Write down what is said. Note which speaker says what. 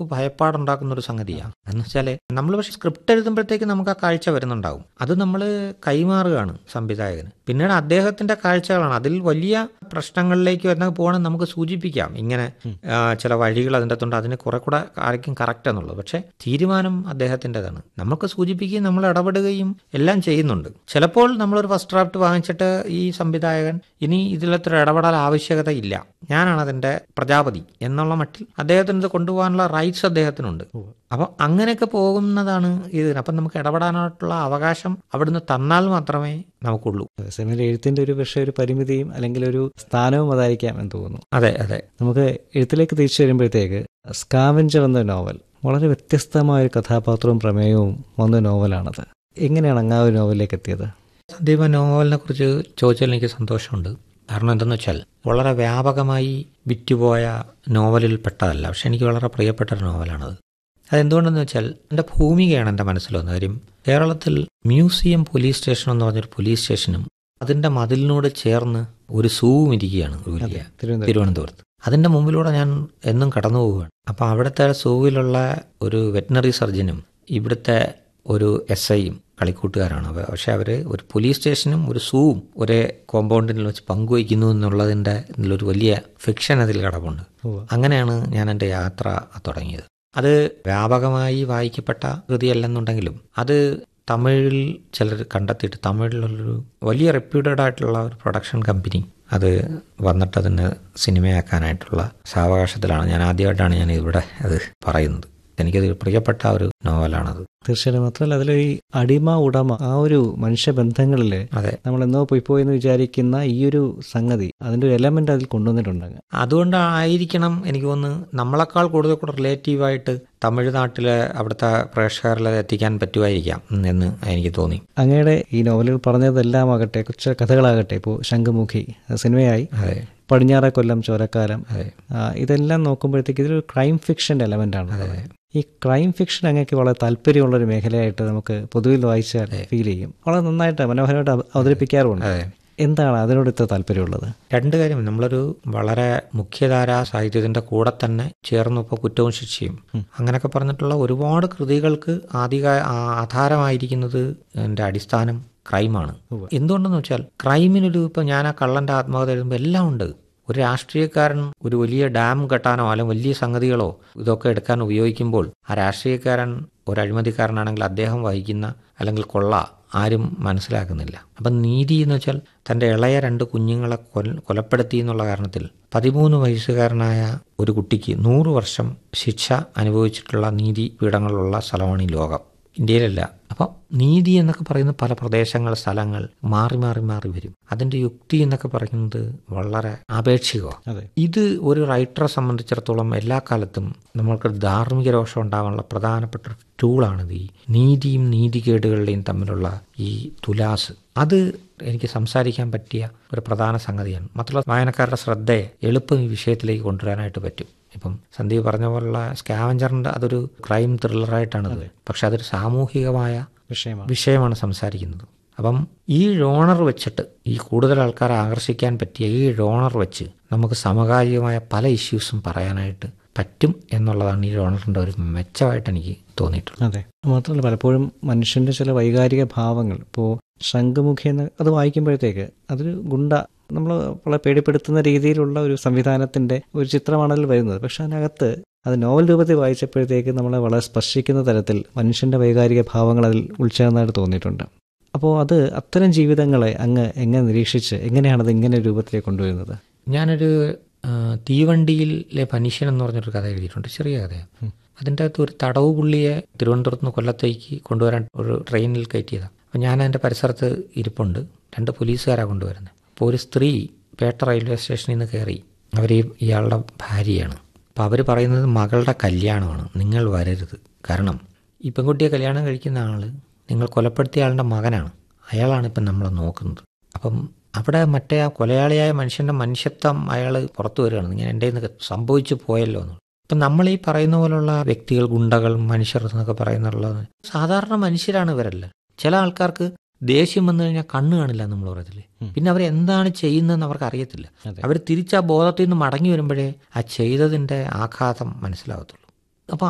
Speaker 1: നമുക്ക് ഭയപ്പാടുണ്ടാക്കുന്ന ഒരു സംഗതിയാണ് എന്ന് വെച്ചാല് നമ്മൾ പക്ഷെ സ്ക്രിപ്റ്റ് എഴുതുമ്പോഴത്തേക്ക് നമുക്ക് ആ കാഴ്ച വരുന്നുണ്ടാവും അത് നമ്മൾ കൈമാറുകയാണ് സംവിധായകന് പിന്നീട് അദ്ദേഹത്തിന്റെ കാഴ്ചകളാണ് അതിൽ വലിയ പ്രശ്നങ്ങളിലേക്ക് വരുന്ന പോകണമെങ്കിൽ നമുക്ക് സൂചിപ്പിക്കാം ഇങ്ങനെ ആ, ചില വഴികൾ അതിൻ്റെ അകത്തുണ്ട് അതിന് കുറെ കൂടെ ആയിരിക്കും കറക്റ്റ് എന്നുള്ളത് പക്ഷേ തീരുമാനം അദ്ദേഹത്തിൻ്റെതാണ് നമുക്ക് സൂചിപ്പിക്കുകയും നമ്മൾ ഇടപെടുകയും എല്ലാം ചെയ്യുന്നുണ്ട് ചിലപ്പോൾ നമ്മളൊരു ഫസ്റ്റ് ഡ്രാഫ്റ്റ് വാങ്ങിച്ചിട്ട് ഈ സംവിധായകൻ ഇനി ഇതിലത്ര ഇടപെടാൻ ആവശ്യകത ഇല്ല ഞാനാണ് അതിൻ്റെ പ്രജാപതി എന്നുള്ള മട്ടിൽ അദ്ദേഹത്തിന് ഇത് കൊണ്ടുപോകാനുള്ള റൈറ്റ്സ് അദ്ദേഹത്തിനുണ്ട് അപ്പോൾ അങ്ങനെയൊക്കെ പോകുന്നതാണ് ഇതിന് അപ്പം നമുക്ക് ഇടപെടാനായിട്ടുള്ള അവകാശം അവിടുന്ന് തന്നാൽ മാത്രമേ നമുക്കുള്ളൂ
Speaker 2: സിനിമയിൽ എഴുത്തിന്റെ ഒരു പക്ഷേ ഒരു പരിമിതിയും അല്ലെങ്കിൽ ഒരു സ്ഥാനവും അതായിരിക്കാം എന്ന് തോന്നുന്നു
Speaker 1: അതെ അതെ
Speaker 2: നമുക്ക് എഴുത്തിലേക്ക് തിരിച്ചു വരുമ്പോഴത്തേക്ക് സ്കാവഞ്ചർ എന്ന നോവൽ വളരെ വ്യത്യസ്തമായ ഒരു കഥാപാത്രവും പ്രമേയവും വന്ന നോവലാണത് എങ്ങനെയാണ് അങ്ങ് ആ ഒരു നോവലിലേക്ക് എത്തിയത്
Speaker 1: സന്ദീപ നോവലിനെ കുറിച്ച് ചോദിച്ചാൽ എനിക്ക് സന്തോഷമുണ്ട് കാരണം എന്തെന്ന് വെച്ചാൽ വളരെ വ്യാപകമായി വിറ്റുപോയ നോവലിൽ പെട്ടതല്ല പക്ഷെ എനിക്ക് വളരെ പ്രിയപ്പെട്ട ഒരു നോവലാണത് അതെന്തുകൊണ്ടെന്ന് വെച്ചാൽ എൻ്റെ ഭൂമികയാണ് എൻ്റെ മനസ്സിൽ വന്ന കാര്യം കേരളത്തിൽ മ്യൂസിയം പോലീസ് സ്റ്റേഷൻ എന്ന് പറഞ്ഞൊരു പോലീസ് സ്റ്റേഷനും അതിൻ്റെ മതിലിനോട് ചേർന്ന് ഒരു സൂവും ഇരിക്കുകയാണ് ഒരു വലിയ
Speaker 2: തിരുവനന്തപുരം
Speaker 1: തിരുവനന്തപുരത്ത് അതിൻ്റെ മുമ്പിലൂടെ ഞാൻ എന്നും കടന്നു പോവുകയാണ് അപ്പോൾ അവിടുത്തെ സൂവിലുള്ള ഒരു വെറ്റിനറി സർജനും ഇവിടുത്തെ ഒരു എസ് ഐയും കളിക്കൂട്ടുകാരാണ് അവ- പക്ഷെ അവർ ഒരു പോലീസ് സ്റ്റേഷനും ഒരു സൂവും ഒരേ കോമ്പൗണ്ടിൽ വെച്ച് പങ്കുവയ്ക്കുന്നു എന്നുള്ളതിൻ്റെ ഇതിലൊരു വലിയ ഫിക്ഷൻ അതിൽ കിടപ്പുണ്ട്
Speaker 2: ഉവ്വ്.
Speaker 1: അങ്ങനെയാണ് ഞാൻ എൻ്റെ യാത്ര തുടങ്ങിയത് അത് വ്യാപകമായി വായിക്കപ്പെട്ട കൃതിയല്ലെന്നുണ്ടെങ്കിലും അത് തമിഴിൽ ചിലർ കണ്ടെത്തിയിട്ട് തമിഴിലൊരു വലിയ റെപ്യൂട്ടഡ് ആയിട്ടുള്ള ഒരു പ്രൊഡക്ഷൻ കമ്പനി അത് വന്നിട്ട് അതിന് സിനിമയാക്കാനായിട്ടുള്ള സാവകാശത്തിലാണ് ഞാൻ ആദ്യമായിട്ടാണ് ഞാൻ ഇവിടെ അത് പറയുന്നത് എനിക്കത് പ്രിയപ്പെട്ട ഒരു നോവലാണത്
Speaker 2: തീർച്ചയായിട്ടും മാത്രമല്ല അതിലൊരു ഈ അടിമ ഉടമ ആ ഒരു മനുഷ്യബന്ധങ്ങളിൽ
Speaker 1: അതെ
Speaker 2: നമ്മൾ എന്നോ പോയി പോയെന്ന് വിചാരിക്കുന്ന ഈ ഒരു സംഗതി അതിന്റെ ഒരു എലമെന്റ് അതിൽ കൊണ്ടുവന്നിട്ടുണ്ട് അങ്ങ്
Speaker 1: അതുകൊണ്ടായിരിക്കണം എനിക്ക് തോന്നുന്നു നമ്മളെക്കാൾ കൂടുതൽ കൂടെ റിലേറ്റീവായിട്ട് തമിഴ്നാട്ടിലെ അവിടുത്തെ പ്രേക്ഷകരിൽ എത്തിക്കാൻ പറ്റുമായിരിക്കാം എന്ന് എനിക്ക് തോന്നി
Speaker 2: അങ്ങയുടെ ഈ നോവലുകൾ പറഞ്ഞതെല്ലാം ആകട്ടെ കൊച്ചു കഥകളാകട്ടെ ഇപ്പോൾ ശംഖുമുഖി അത് സിനിമയായി
Speaker 1: അതെ
Speaker 2: പടിഞ്ഞാറ കൊല്ലം ചോരക്കാലം
Speaker 1: അതെ
Speaker 2: ആ, ഇതെല്ലാം നോക്കുമ്പോഴത്തേക്ക് ഇതൊരു ക്രൈം ഫിക്ഷന്റെ എലമെന്റ് ആണ് ഈ ക്രൈം ഫിക്ഷൻ അങ്ങേക്ക് വളരെ താല്പര്യമുള്ള ഒരു മേഖലയായിട്ട് നമുക്ക് പൊതുവിൽ വായിച്ചാൽ ഫീൽ ചെയ്യും വളരെ നന്നായിട്ട് മനോഹരമായിട്ട് അവ- അവതരിപ്പിക്കാറുമുണ്ട്
Speaker 1: അതെ
Speaker 2: എന്താണ് അതിനോട് ഇത്ര താല്പര്യമുള്ളത്
Speaker 1: രണ്ട് കാര്യം നമ്മളൊരു വളരെ മുഖ്യധാരാ സാഹിത്യത്തിന്റെ കൂടെ തന്നെ ചേർന്ന് ഇപ്പോൾ കുറ്റവും ശിക്ഷയും അങ്ങനെയൊക്കെ പറഞ്ഞിട്ടുള്ള ഒരുപാട് കൃതികൾക്ക് ആധിക ആ- ആധാരമായിരിക്കുന്നത് എൻ്റെ അടിസ്ഥാനം ക്രൈമാണ് എന്തുകൊണ്ടെന്ന് വെച്ചാൽ ക്രൈമിനൊരു ഇപ്പം ഞാൻ ആ കള്ളൻ്റെ ആത്മകഥ എഴുതുമ്പോൾ എല്ലാം ഉണ്ട് ഒരു രാഷ്ട്രീയക്കാരൻ ഒരു വലിയ ഡാം കെട്ടാനോ അല്ലെങ്കിൽ വലിയ സംഗതികളോ ഇതൊക്കെ എടുക്കാൻ ഉപയോഗിക്കുമ്പോൾ ആ രാഷ്ട്രീയക്കാരൻ ഒരു അഴിമതിക്കാരനാണെങ്കിൽ അദ്ദേഹം വഹിക്കുന്ന അല്ലെങ്കിൽ കൊള്ള ആരും മനസ്സിലാക്കുന്നില്ല അപ്പം നീതി എന്ന് വെച്ചാൽ തൻ്റെ ഇളയ രണ്ട് കുഞ്ഞുങ്ങളെ കൊൽ കൊലപ്പെടുത്തി എന്നുള്ള കാരണത്തിൽ പതിമൂന്ന് വയസ്സുകാരനായ ഒരു കുട്ടിക്ക് നൂറ് വർഷം ശിക്ഷ അനുഭവിച്ചിട്ടുള്ള നീതി പീഠങ്ങളുള്ള സ്ഥലമാണ് ഈ ലോകം ഇന്ത്യയിലല്ല അപ്പം നീതി എന്നൊക്കെ പറയുന്ന പല പ്രദേശങ്ങൾ സ്ഥലങ്ങൾ മാറി മാറി മാറി വരും അതിൻ്റെ യുക്തി എന്നൊക്കെ പറയുന്നത് വളരെ ആപേക്ഷികമാണ്
Speaker 2: അതെ
Speaker 1: ഇത് ഒരു റൈറ്ററെ സംബന്ധിച്ചിടത്തോളം എല്ലാ കാലത്തും നമ്മൾക്ക് ധാർമ്മിക രോഷം ഉണ്ടാകാനുള്ള പ്രധാനപ്പെട്ട ഒരു ടൂളാണിത് ഈ നീതിയും നീതികേടുകളുടെയും തമ്മിലുള്ള ഈ തുലാസ് അത് എനിക്ക് സംസാരിക്കാൻ പറ്റിയ ഒരു പ്രധാന സംഗതിയാണ് മറ്റുള്ള വായനക്കാരുടെ ശ്രദ്ധയെ എളുപ്പം ഈ വിഷയത്തിലേക്ക് കൊണ്ടുവരാനായിട്ട് പറ്റും ഇപ്പം സന്ദീപ് പറഞ്ഞ പോലുള്ള സ്കാവഞ്ചറിൻ്റെ അതൊരു ക്രൈം ത്രില്ലറായിട്ടാണത് പക്ഷെ അതൊരു സാമൂഹികമായ
Speaker 2: വിഷയമാണ്
Speaker 1: വിഷയമാണ് സംസാരിക്കുന്നത് അപ്പം ഈ റോണർ വെച്ചിട്ട് ഈ കൂടുതൽ ആൾക്കാരെ ആകർഷിക്കാൻ പറ്റിയ ഈ റോണർ വെച്ച് നമുക്ക് സമകാലികമായ പല ഇഷ്യൂസും പറയാനായിട്ട് പറ്റും എന്നുള്ളതാണ് ഈ റോണറിൻ്റെ ഒരു മെച്ചമായിട്ട് എനിക്ക് തോന്നിയിട്ടുള്ളത്
Speaker 2: അതെ മാത്രമല്ല പലപ്പോഴും മനുഷ്യന്റെ ചില വൈകാരിക ഭാവങ്ങൾ ഇപ്പോൾ ശംഖുമുഖി എന്ന് അത് വായിക്കുമ്പോഴത്തേക്ക് അതൊരു ഗുണ്ട നമ്മൾ വളരെ പേടിപ്പെടുത്തുന്ന രീതിയിലുള്ള ഒരു സംവിധാനത്തിന്റെ ഒരു ചിത്രമാണ് അതിൽ വരുന്നത് പക്ഷെ അതിനകത്ത് അത് നോവൽ രൂപത്തിൽ വായിച്ചപ്പോഴത്തേക്ക് നമ്മളെ വളരെ സ്പർശിക്കുന്ന തരത്തിൽ മനുഷ്യന്റെ വൈകാരിക ഭാവങ്ങൾ അതിൽ ഉൾച്ചേർന്നതായിട്ട് തോന്നിയിട്ടുണ്ട് അപ്പോൾ അത് അത്തരം ജീവിതങ്ങളെ അങ്ങ് എങ്ങനെ നിരീക്ഷിച്ച് എങ്ങനെയാണ് അത് ഇങ്ങനെ ഒരു രൂപത്തിലേക്ക് കൊണ്ടുവരുന്നത്
Speaker 1: ഞാനൊരു ആ, തീവണ്ടിയിലെ മനുഷ്യൻ എന്ന് പറഞ്ഞൊരു കഥ എഴുതിയിട്ടുണ്ട് ചെറിയ കഥയാണ് അതിൻ്റെ അകത്ത് ഒരു തടവ് പുള്ളിയെ തിരുവനന്തപുരത്ത് നിന്ന് കൊല്ലത്തേക്ക് കൊണ്ടുവരാൻ ഒരു ട്രെയിനിൽ കയറ്റിയതാണ് അപ്പോൾ ഞാൻ അതിൻ്റെ പരിസരത്ത് ഇരിപ്പുണ്ട് രണ്ട് പോലീസുകാരാണ് കൊണ്ടുവരുന്നത് അപ്പോൾ ഒരു സ്ത്രീ പേട്ട റെയിൽവേ സ്റ്റേഷനിൽ നിന്ന് കയറി അവർ ഇയാളുടെ ഭാര്യയാണ് അപ്പോൾ അവർ പറയുന്നത് മകളുടെ കല്യാണമാണ് നിങ്ങൾ വരരുത് കാരണം ഈ പെൺകുട്ടിയെ കല്യാണം കഴിക്കുന്ന ആൾ നിങ്ങൾ കൊലപ്പെടുത്തിയ ആളുടെ മകനാണ് അയാളാണ് ഇപ്പം നമ്മളെ നോക്കുന്നത് അപ്പം അവിടെ മറ്റേ ആ കൊലയാളിയായ മനുഷ്യന്റെ മനുഷ്യത്വം അയാൾ പുറത്തു വരികയാണ് ഇങ്ങനെ എൻ്റെ നിന്ന് സംഭവിച്ചു പോയല്ലോ എന്ന് ഇപ്പം നമ്മൾ ഈ പറയുന്ന പോലുള്ള വ്യക്തികൾ ഗുണ്ടകൾ മനുഷ്യർ എന്നൊക്കെ പറയുന്നുള്ളത് സാധാരണ മനുഷ്യരാണ് ഇവരല്ല ചില ആൾക്കാർക്ക് ദേഷ്യം വന്നു കഴിഞ്ഞാൽ കണ്ണ് കാണില്ല നമ്മൾ പറയത്തില്ലേ പിന്നെ അവർ എന്താണ് ചെയ്യുന്നതെന്ന് അവർക്ക് അറിയത്തില്ല
Speaker 2: അതെ.
Speaker 1: അവർ തിരിച്ച് ആ ബോധത്തിൽ നിന്ന് മടങ്ങി വരുമ്പോഴേ ആ ചെയ്തതിൻ്റെ ആഘാതം മനസ്സിലാവത്തുള്ളൂ